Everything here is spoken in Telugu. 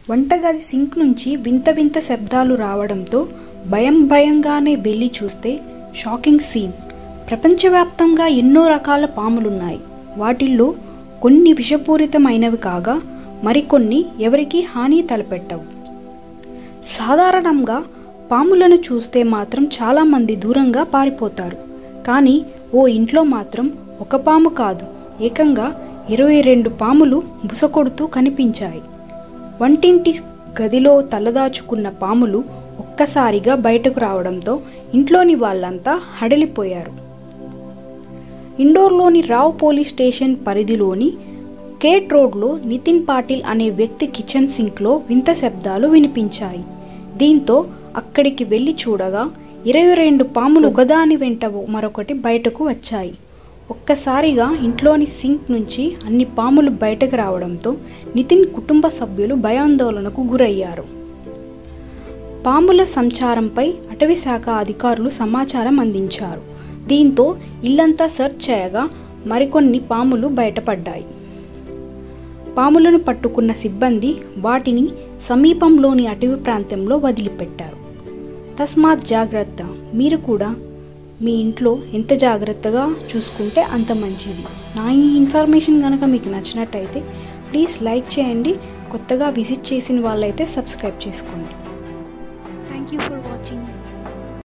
వంటగది సింక్ నుంచి వింత వింత శబ్దాలు రావడంతో భయం భయంగానే వెళ్ళి చూస్తే షాకింగ్ సీన్ ప్రపంచవ్యాప్తంగా ఎన్నో రకాల పాములున్నాయి వాటిల్లో కొన్ని విషపూరితమైనవి కాగా మరికొన్ని ఎవరికీ హాని తలపెట్టవు సాధారణంగా పాములను చూస్తే మాత్రం చాలామంది దూరంగా పారిపోతారు కానీ ఓ ఇంట్లో మాత్రం ఒక పాము కాదు ఏకంగా ఇరవై రెండు పాములు బుసకొడుతూ కనిపించాయి వంటింటి గదిలో తలదాచుకున్న పాములు ఒక్కసారిగా బయటకు రావడంతో ఇంట్లోని వాళ్ళంతా హడలిపోయారు ఇండోర్లోని రావ్ పోలీస్ స్టేషన్ పరిధిలోని కేట్ రోడ్లో నితిన్ పాటిల్ అనే వ్యక్తి కిచెన్ సింక్లో వింత శబ్దాలు వినిపించాయి దీంతో అక్కడికి వెళ్లి చూడగా ఇరవై రెండు పాములు ఒకదాని వెంట మరొకటి బయటకు వచ్చాయి ఒక్కసారిగా ఇంట్లోని సింక్ నుంచి అన్ని పాములు బయటకు రావడంతో నితిన్ కుటుంబ సభ్యులు భయాందోళనకు గురయ్యారు పాముల సంచారంపై అటవీ శాఖ అధికారులు సమాచారం అందించారు దీంతో ఇల్లంతా సెర్చ్ చేయగా మరికొన్ని పాములు బయటపడ్డాయి పాములను పట్టుకున్న సిబ్బంది వాటిని సమీపంలోని అటవీ ప్రాంతంలో వదిలిపెట్టారు తస్మాత్ జాగ్రత్త మీరు కూడా మీ ఇంట్లో ఎంత జాగ్రత్తగా చూసుకుంటే అంత మంచిది నా ఈ ఇన్ఫర్మేషన్ కనుక మీకు నచ్చినట్టయితే ప్లీజ్ లైక్ చేయండి కొత్తగా విజిట్ చేసిన వాళ్ళైతే సబ్స్క్రైబ్ చేసుకోండి థ్యాంక్ యూ ఫర్ వాచింగ్